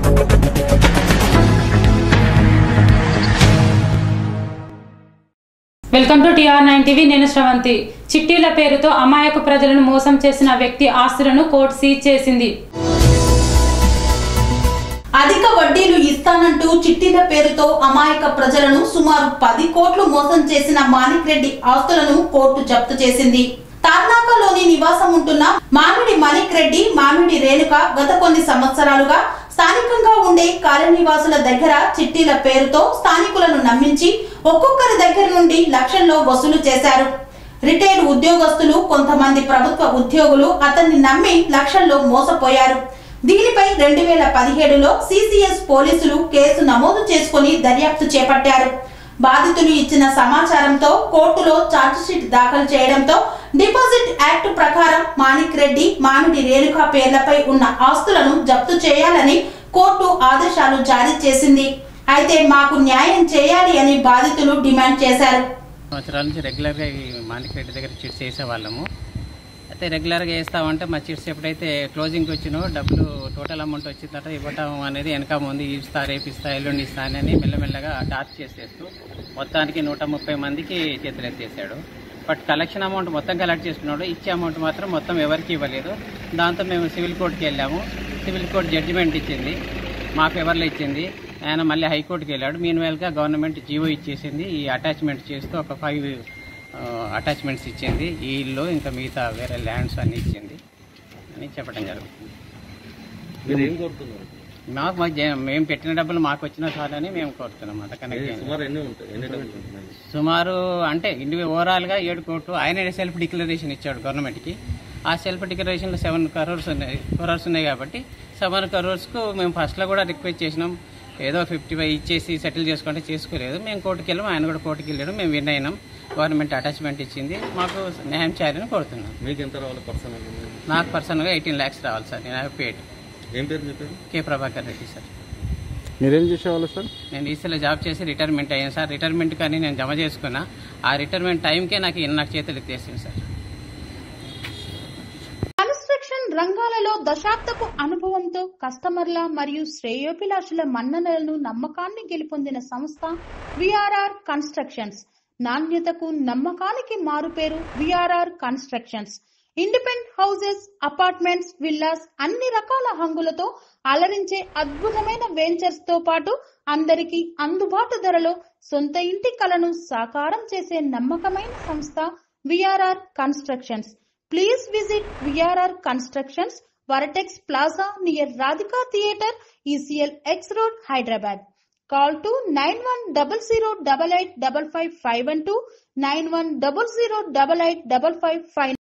Welcome to TR nine TV నేను శ్రవంతి చిట్టీల పేరుతో అమాయక ప్రజలను మోసం చేసిన వ్యక్తి ఆస్తులను కోర్టు సీజ్ చేసింది అధిక వడ్డీలు ఇస్తానంటూ చిట్టీల పేరుతో అమాయక ప్రజలను సుమారు పది కోట్లు మోసం చేసిన మాణిక్ రెడ్డి ఆస్తులను కోర్టు జప్తు చేసింది తార్నాకలోని నివాసం ఉంటున్న మామిడి మాణిక్ రెడ్డి మామిడి రేణుక గత కొన్ని సంవత్సరాలుగా స్థానికంగా ఉండే కాలనీవాసుల దగ్గర చిట్టీల పేరుతో స్థానికులను నమ్మించి ఒక్కొక్కరి దగ్గర నుండి లక్షల్లో వసూలు చేశారు రిటైర్డ్ ఉద్యోగస్తులు కొంతమంది ప్రభుత్వ ఉద్యోగులు అతన్ని నమ్మి లక్షల్లో మోసపోయారు దీనిపై రెండు వేల పదిహేడులో సిసిఎస్ పోలీసులు కేసు నమోదు చేసుకుని దర్యాప్తు చేపట్టారు బాధితులు ఇచ్చిన సమాచారంతో కోర్టులో ఛార్జిషీట్ దాఖలు చేయడంతో డిపాజిట్ యాక్ట్ ప్రకారం మాణిక్ రెడ్డి మామిడి రేణుక పేర్లపై ఉన్న ఆస్తులను జప్తు చేయాలని కోర్టు ఆదేశాలు జారీ చేసింది అయితే మాకు న్యాయం చేయాలి అని బాధితులు డిమాండ్ చేశారు సంవత్సరాల నుంచి రెగ్యులర్గా ఈ మాణిక్ రెడ్డి దగ్గర చిట్స్ వేసేవాళ్ళము అయితే రెగ్యులర్గా వేస్తామంటే మా చిట్స్ ఎప్పుడైతే క్లోజింగ్కి వచ్చినో డబ్బులు టోటల్ అమౌంట్ వచ్చిన తర్వాత ఇవ్వటం అనేది వెనక ముందు ఇస్తా రేపు ఇస్తా ఎల్లుండి ఇస్తా అని మెల్లమెల్లగా టార్చ్ చేసేస్తూ మొత్తానికి నూట ముప్పై మందికి చేతులు ఎత్తేసాడు బట్ కలెక్షన్ అమౌంట్ మొత్తం కలెక్ట్ చేసుకున్నాడు ఇచ్చే అమౌంట్ మాత్రం మొత్తం ఎవరికి ఇవ్వలేదు దాంతో మేము సివిల్ కోర్టుకి వెళ్ళాము సివిల్ కోర్టు జడ్జిమెంట్ ఇచ్చింది మా ఫేవర్లో ఇచ్చింది ఆయన మళ్ళీ హైకోర్టుకి వెళ్ళాడు మీన్ వేల్గా గవర్నమెంట్ జీవో ఇచ్చేసింది ఈ అటాచ్మెంట్ చేస్తూ ఒక ఫైవ్ అటాచ్మెంట్స్ ఇచ్చింది ఈ ఇల్లు ఇంకా మిగతా వేరే ల్యాండ్స్ అన్ని ఇచ్చింది అని చెప్పడం జరుగుతుంది మీరు ఏం కోరుతున్నారు మాకు మా జ- మేము పెట్టిన డబ్బులు మాకు వచ్చిన చాలని మేము కోరుతున్నాం అంతకన్నా ఇది ఏం లేదు. సుమారు ఎన్ని ఉంటాయి ఎన్ని డబ్బులు ఉంటున్నాయి సుమారు అంటే ఇండి ఓవరాల్గా ఏడు కోట్లు ఆయన సెల్ఫ్ డిక్లరేషన్ ఇచ్చాడు గవర్నమెంట్కి ఆ సెల్ఫ్ డిక్లరేషన్లో సెవెన్ కరోర్స్ ఉన్నాయి కరోర్స్ ఉన్నాయి కాబట్టి సెవెన్ కరోర్స్కు మేము ఫస్ట్లో కూడా రిక్వెస్ట్ చేసినాం ఏదో ఫిఫ్టీ ఫైవ్ ఇచ్చేసి సెటిల్ చేసుకుంటే చేసుకోలేదు మేము కోర్టుకి వెళ్ళాం ఆయన కూడా కోర్టుకి వెళ్ళాడు మేము విన్ అయినాం గవర్నమెంట్ అటాచ్మెంట్ ఇచ్చింది మాకు న్యాయం చేయాలని కోరుతున్నాం మీకు ఎంత రావాలి పర్సన్ నాకు పర్సనల్గా ఎయిటీన్ ల్యాక్స్ రావాలి సార్ నేను హ్యావ్ పేడ్ ఏం పేరు మీ పేరు కే ప్రభాకర్ రెడ్డి సార్ మీరేం చేసేవాళ్ళు సార్ నేను ఈసీలో జాబ్ చేసి రిటైర్మెంట్ అయ్యాను సార్ రిటైర్మెంట్ కానీ నేను జమ చేసుకున్నా ఆ రిటైర్మెంట్ టైంకే నాకు ఇన్ని నాకు చేతులు ఎత్తేసింది సార్ కన్స్ట్రక్షన్ రంగాలలో దశాబ్దపు అనుభవంతో కస్టమర్ల మరియు శ్రేయోభిలాషుల మన్ననలను నమ్మకాన్ని గెలుపొందిన సంస్థ విఆర్ఆర్ కన్స్ట్రక్షన్స్ నాణ్యతకు నమ్మకానికి మారుపేరు VRR constructions independent houses apartments villas అన్ని రకాల హంగులతో అలరించే అద్భుతమైన వెంచర్స్ తో పాటు అందరికీ అందుబాటు ధరలో సొంత ఇంటి కలను సాకారం చేసే నమ్మకమైన సంస్థ VRR constructions Please visit VRR Constructions, Varatex Plaza near Radhika Theatre, ECL X Road, Hyderabad. Call to 9100885551 91008855